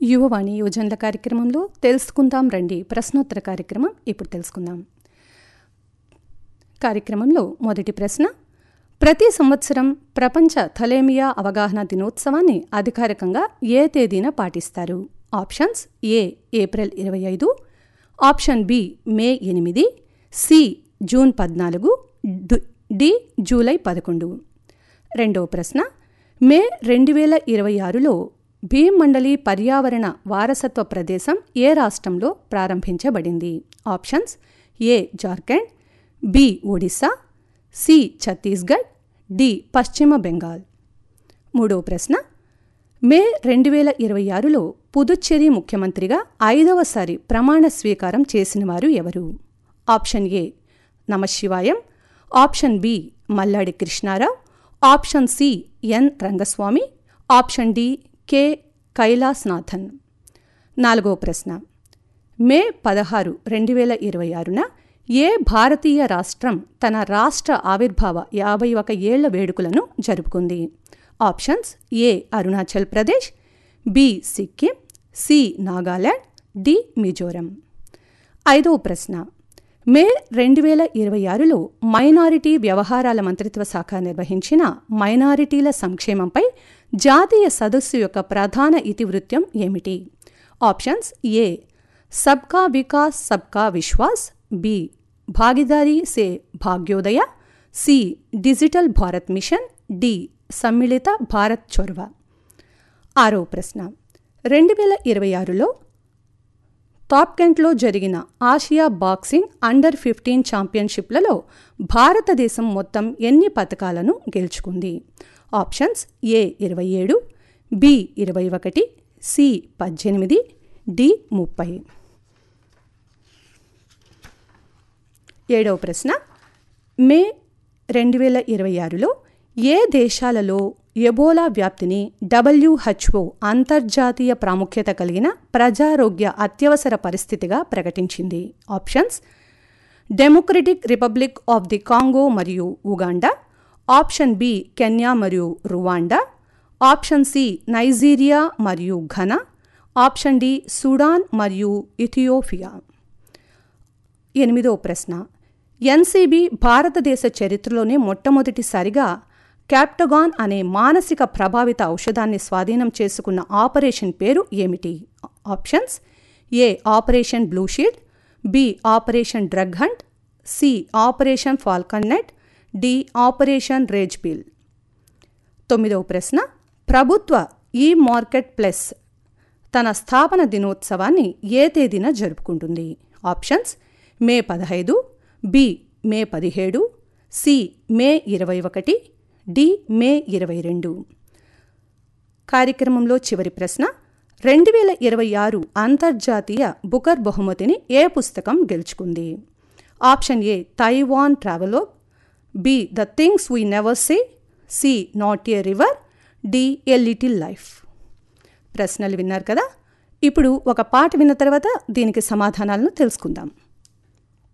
యువవాణి యువజనుల కార్యక్రమంలో తెలుసుకుందాం రండి ప్రశ్నోత్తర కార్యక్రమం ఇప్పుడు తెలుసుకుందాం కార్యక్రమంలో మొదటి ప్రశ్న ప్రతి సంవత్సరం ప్రపంచ థలేమియా అవగాహన దినోత్సవాన్ని అధికారికంగా ఏ తేదీన పాటిస్తారు ఆప్షన్స్ ఏ ఏప్రిల్ ఇరవై ఐదు ఆప్షన్ బి మే ఎనిమిది సి జూన్ పద్నాలుగు డు- డి జూలై పదకొండు రెండవ ప్రశ్న మే రెండు వేల ఇరవై ఆరులో భీమండలి పర్యావరణ వారసత్వ ప్రదేశం ఏ రాష్ట్రంలో ప్రారంభించబడింది options A Jharkhand B Odisha C Chhattisgarh D Paschim Bengal మూడవ ప్రశ్న మే రెండు వేల ఇరవై ఆరులో పుదుచ్చేరి ముఖ్యమంత్రిగా ఐదవసారి ప్రమాణ స్వీకారం చేసిన వారు ఎవరు option A Namassivayam option B Malladi Krishnarao option C N Rangasamy option D K Kailashnathan నాలుగవ ప్రశ్న మే పదహారు రెండు వేల ఇరవై ఆరున ఏ భారతీయ రాష్ట్రం తన రాష్ట్ర ఆవిర్భావ యాభై ఒక ఏళ్ల వేడుకలను జరుపుకుంది options A Arunachal Pradesh B Sikkim C Nagaland D Mizoram ఐదవ ప్రశ్న మే రెండు వేల ఇరవై ఆరులో మైనారిటీ వ్యవహారాల మంత్రిత్వ శాఖ నిర్వహించిన మైనారిటీల సంక్షేమంపై జాతీయ సదస్సు యొక్క ప్రధాన ఇతివృత్యం ఏమిటి ఆప్షన్స్ ఏ Sabka Vikas Sabka Vishwas B Bhagidari Se Bhagyoday C digital Bharat mission D సమ్మిళిత భారత్ చొరవ ఆరో ప్రశ్న రెండు వేల ఇరవై ఆరులో టాప్కెంట్లో జరిగిన ఆసియా బాక్సింగ్ అండర్ ఫిఫ్టీన్ ఛాంపియన్షిప్లలో భారతదేశం మొత్తం ఎన్ని పథకాలను గెలుచుకుంది ఆప్షన్స్ ఏ ఇరవై ఏడు బి ఇరవై ఒకటి సి పద్దెనిమిది డి ముప్పై ఏడవ ప్రశ్న మే రెండు వేల ఇరవై ఆరులో ఏ దేశాలలో ఎబోలా వ్యాప్తిని డబ్ల్యూహెచ్ఓ అంతర్జాతీయ ప్రాముఖ్యత కలిగిన ప్రజారోగ్య అత్యవసర పరిస్థితిగా ప్రకటించింది options democratic republic of the Congo మరియు ఉగాండా ఆప్షన్ బి కెన్యా మరియు రువాండా ఆప్షన్ సి నైజీరియా మరియు ఘనా ఆప్షన్ డి సుడాన్ మరియు ఇథియోపియా ఎనిమిదో ప్రశ్న ఎన్సీబీ భారతదేశ చరిత్రలోనే మొట్టమొదటిసారిగా క్యాప్టగాన్ అనే మానసిక ప్రభావిత ఔషధాన్ని స్వాధీనం చేసుకున్న ఆపరేషన్ పేరు ఏమిటి options A operation blue shield B operation drug hunt C operation falcon net D operation rage bill తొమ్మిదవ ప్రశ్న ప్రభుత్వ ఈ మార్కెట్ ప్లస్ తన స్థాపన దినోత్సవాన్ని ఏ తేదీన జరుపుకుంటుంది ఆప్షన్స్ మే పదహైదు బి మే పదిహేడు సి మే ఇరవై ఒకటి డి మే ఇరవై రెండు కార్యక్రమంలో చివరి ప్రశ్న రెండు వేల ఇరవై ఆరు అంతర్జాతీయ బుకర్ బహుమతిని ఏ పుస్తకం గెలుచుకుంది option A Taiwan travelogue B the things we never say C not a river D a little life ప్రశ్నలు విన్నారు కదా ఇప్పుడు ఒక పాట విన్న తర్వాత దీనికి సమాధానాలను తెలుసుకుందాం